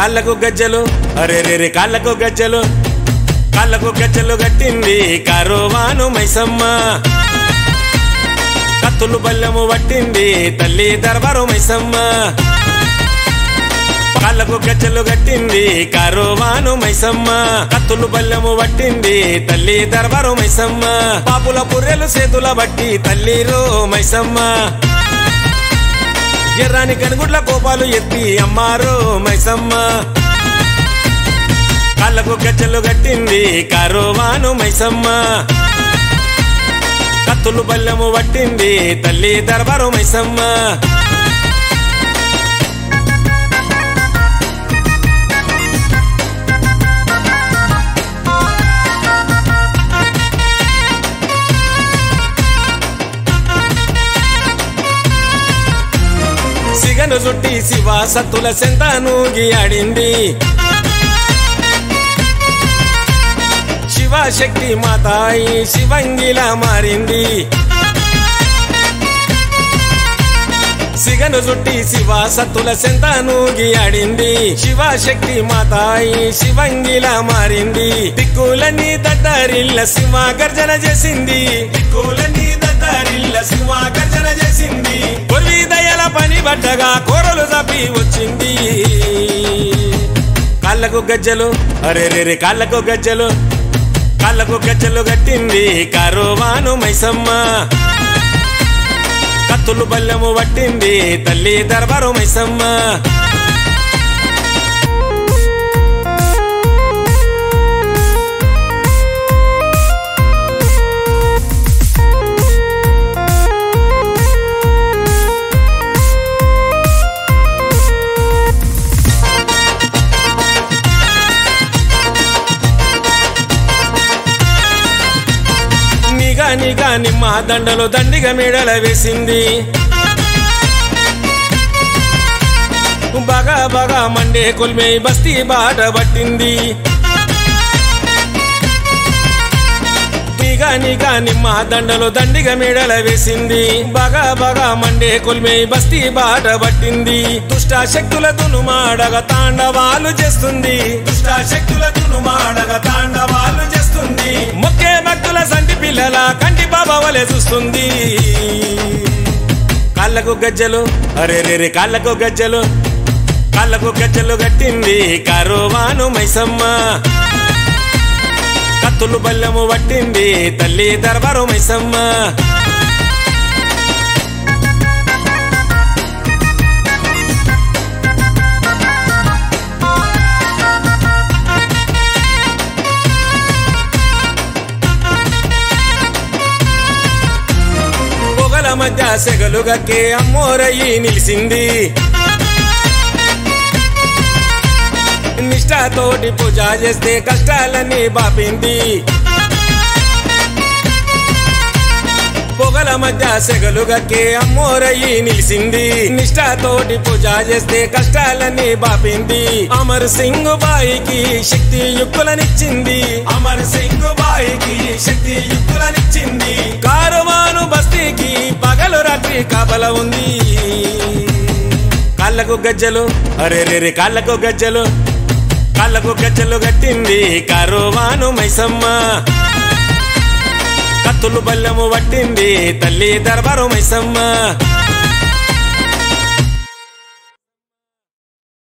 కాళ్ళకు గజ్జలు అరే రే రే కాళ్ళకు గజ్జలు కాళ్ళకు గజ్జలు కట్టింది కరువాను మైసమ్మ కత్తులు బల్లెము పట్టింది తల్లి దర్బారు మైసమ్మ కాళ్ళకు గజ్జలు కట్టింది కరువాను మైసమ్మ కత్తులు బల్లెము పట్టింది తల్లి దర్బారు మైసమ్మ పాపుల పుర్రెలు చేతుల బట్టి తల్లిరో మైసమ్మ ఎర్రాని కనుగుడ్ల కోపాలు ఎత్తి అమ్మారో మైసమ్మ కాళ్ళకు గజ్జలు కట్టింది కరువాను మైసమ్మ కత్తులు బల్లెము పట్టింది తల్లి దర్బారు మైసమ్మ సిగను చుట్టి శివ సత్తుల సెంతానూగి ఆడింది శివశక్తి మాతాయి శివంగిలా మారింది సిగను చుట్టి శివ సత్తుల సెంతానూగి ఆడింది శివశక్తి మాతాయి శివంగిలా మారింది దిక్కులన్నీ దద్దరిల్ల శివ గర్జన చేసింది దిక్కులన్నీ దద్దరిల్ల శివ గర్జన చేసింది కొర్వి దయల పని బట్టగా కూరలు తప్పి వచ్చింది కాళ్ళకు గజ్జలు అరే రే రే కాళ్ళకు గజ్జలు కాళ్ళకు గజ్జలు కట్టింది కరువాను మైసమ్మ కత్తులు బల్లెము పట్టింది తల్లి దర్బారు మైసమ్మ నిగా నిగా నిమ్మ దండలు దండిగా మేడల వేసింది బగా బగా మండే కొల్మే బస్తీ బాట పట్టింది నిగా నిగా నిమ్మ దండలు దండిగా మేడల వేసింది బగా బగా మండే కొల్మే బస్తీ బాట పట్టింది దుష్ట శక్తుల దునుమాడగా తాండవాలు చేస్తుంది దుష్ట శక్తుల దునుమాడగా తాండవాలు చేస్తుంది మొక్కే భక్తుల సంటి పిల్లల కంటి బాబవలే చూస్తుంది కాళ్ళకు గజ్జలు అరే రే రే కాళ్ళకు గజ్జలు కాళ్ళకు గజ్జలు కట్టింది కరువాను మైసమ్మ కత్తులు బల్లెము పట్టింది తల్లి దర్బారు మైసమ్మ పొగల మధ్య సెగలు గక్కే అమ్మోరయ్యి నిలిసింది నిష్ఠతోటి పూజ చేస్తే కష్టాలన్నీ బాపింది పొగల మధ్య సెగలు గక్కే అమ్మోరయ్యి నిలిసింది నిష్ఠతోటి పూజ చేస్తే కష్టాలన్నీ బాపింది అమర్ సింగ్ బాయికి శక్తి యుక్తులనిచ్చింది అమర్ సింగ్ బాయికి శక్తి యుక్తులనిచ్చింది కారువాను బస్తీకి పగలు రాత్రి కాపల ఉంది కాళ్ళకు గజ్జలు అరే రే రే కాళ్ళకు గజ్జలు కాళ్ళకు గజ్జలు కట్టింది కరువాను మైసమ్మ కత్తులు బల్లెము పట్టింది తల్లి దర్బారు మైసమ్మ